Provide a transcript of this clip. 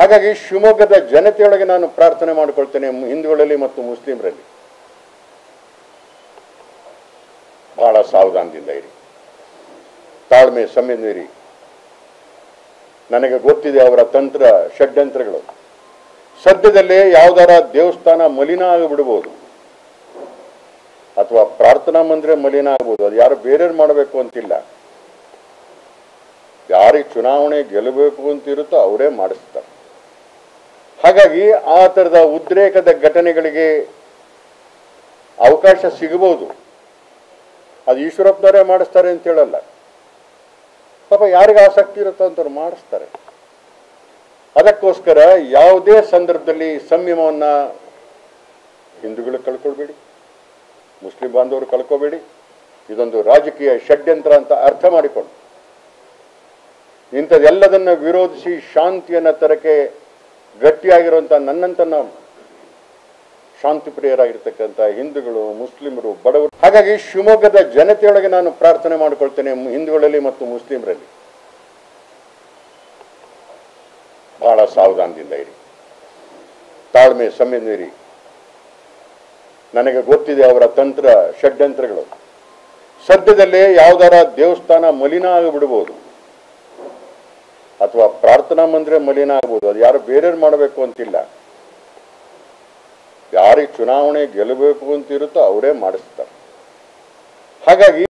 ಹಾಗಾಗಿ ಶಿವಮೊಗ್ಗದ ಜನತೆಯೊಳಗೆ ನಾನು ಪ್ರಾರ್ಥನೆ ಮಾಡಿಕೊಳ್ತೇನೆ ಹಿಂದೂಗಳಲ್ಲಿ ಮತ್ತು ಮುಸ್ಲಿಮರಲ್ಲಿ ಬಹಳ ಸಾವಧಾನದಿಂದ ಇರಿ ತಾಳ್ಮೆ ಸಂಯಮ ಇರಿ ನನಗೆ ಗೊತ್ತಿದೆ ಅವರ ತಂತ್ರ ಷಡ್ಯಂತ್ರಗಳು ಸದ್ಯದಲ್ಲೇ ಯಾವ್ದಾರ ದೇವಸ್ಥಾನ ಮಲಿನ ಆಗಿಬಿಡ್ಬೋದು ಅಥವಾ ಪ್ರಾರ್ಥನಾ ಮಂದಿರ ಮಲಿನ ಆಗ್ಬೋದು ಅದು ಯಾರು ಬೇರೆಯವ್ರು ಮಾಡಬೇಕು ಅಂತಿಲ್ಲ ಯಾರಿಗೆ ಚುನಾವಣೆ ಗೆಲ್ಲಬೇಕು ಅಂತ ಇರುತ್ತೋ ಅವರೇ ಮಾಡಿಸ್ತಾರೆ ಹಾಗಾಗಿ ಆ ಥರದ ಉದ್ರೇಕದ ಘಟನೆಗಳಿಗೆ ಅವಕಾಶ ಸಿಗಬಹುದು ಅದು ಈಶ್ವರಪ್ಪನವರೇ ಮಾಡಿಸ್ತಾರೆ ಅಂತ ಹೇಳಲ್ಲ ಪಾಪ ಯಾರಿಗೆ ಆಸಕ್ತಿ ಇರುತ್ತೋ ಅಂತವ್ರು ಮಾಡಿಸ್ತಾರೆ ಅದಕ್ಕೋಸ್ಕರ ಯಾವುದೇ ಸಂದರ್ಭದಲ್ಲಿ ಸಂಯಮವನ್ನ ಹಿಂದೂಗಳು ಕಳ್ಕೊಳ್ಬೇಡಿ ಮುಸ್ಲಿಂ ಬಾಂಧವರು ಕಳ್ಕೋಬೇಡಿ ಇದೊಂದು ರಾಜಕೀಯ ಷಡ್ಯಂತ್ರ ಅಂತ ಅರ್ಥ ಮಾಡಿಕೊಂಡು ಇಂಥದ್ದೆಲ್ಲದನ್ನ ವಿರೋಧಿಸಿ ಶಾಂತಿಯನ್ನ ತರಕ್ಕೆ ಗಟ್ಟಿಯಾಗಿರುವಂಥ ನನ್ನಂತ ನಾವು ಶಾಂತಿ ಪ್ರಿಯರಾಗಿರ್ತಕ್ಕಂಥ ಹಿಂದೂಗಳು ಮುಸ್ಲಿಮರು ಬಡವರು ಹಾಗಾಗಿ ಶಿವಮೊಗ್ಗದ ಜನತೆಯೊಳಗೆ ನಾನು ಪ್ರಾರ್ಥನೆ ಮಾಡಿಕೊಳ್ತೇನೆ ಹಿಂದೂಗಳಲ್ಲಿ ಮತ್ತು ಮುಸ್ಲಿಮರಲ್ಲಿ ಬಹಳ ಸಾವಧಾನದಿಂದ ಇರಿ ತಾಳ್ಮೆ ಸಂಯಮ ಇರಿ ನನಗೆ ಗೊತ್ತಿದೆ ಅವರ ತಂತ್ರ ಷಡ್ಯಂತ್ರಗಳು ಸದ್ಯದಲ್ಲೇ ಯಾವ್ದಾರ ದೇವಸ್ಥಾನ ಮಲಿನ ಆಗಿಬಿಡ್ಬೋದು ಅಥವಾ ಪ್ರಾರ್ಥನಾ ಮಂದಿರ ಮಲಿನ ಆಗ್ಬೋದು ಅದು ಯಾರು ಬೇರೆಯವ್ರು ಮಾಡಬೇಕು ಅಂತಿಲ್ಲ ಯಾರಿಗೆ ಚುನಾವಣೆ ಗೆಲ್ಲಬೇಕು ಅಂತ ಇರುತ್ತೋ ಅವರೇ ಮಾಡಿಸ್ತಾರೆ ಹಾಗಾಗಿ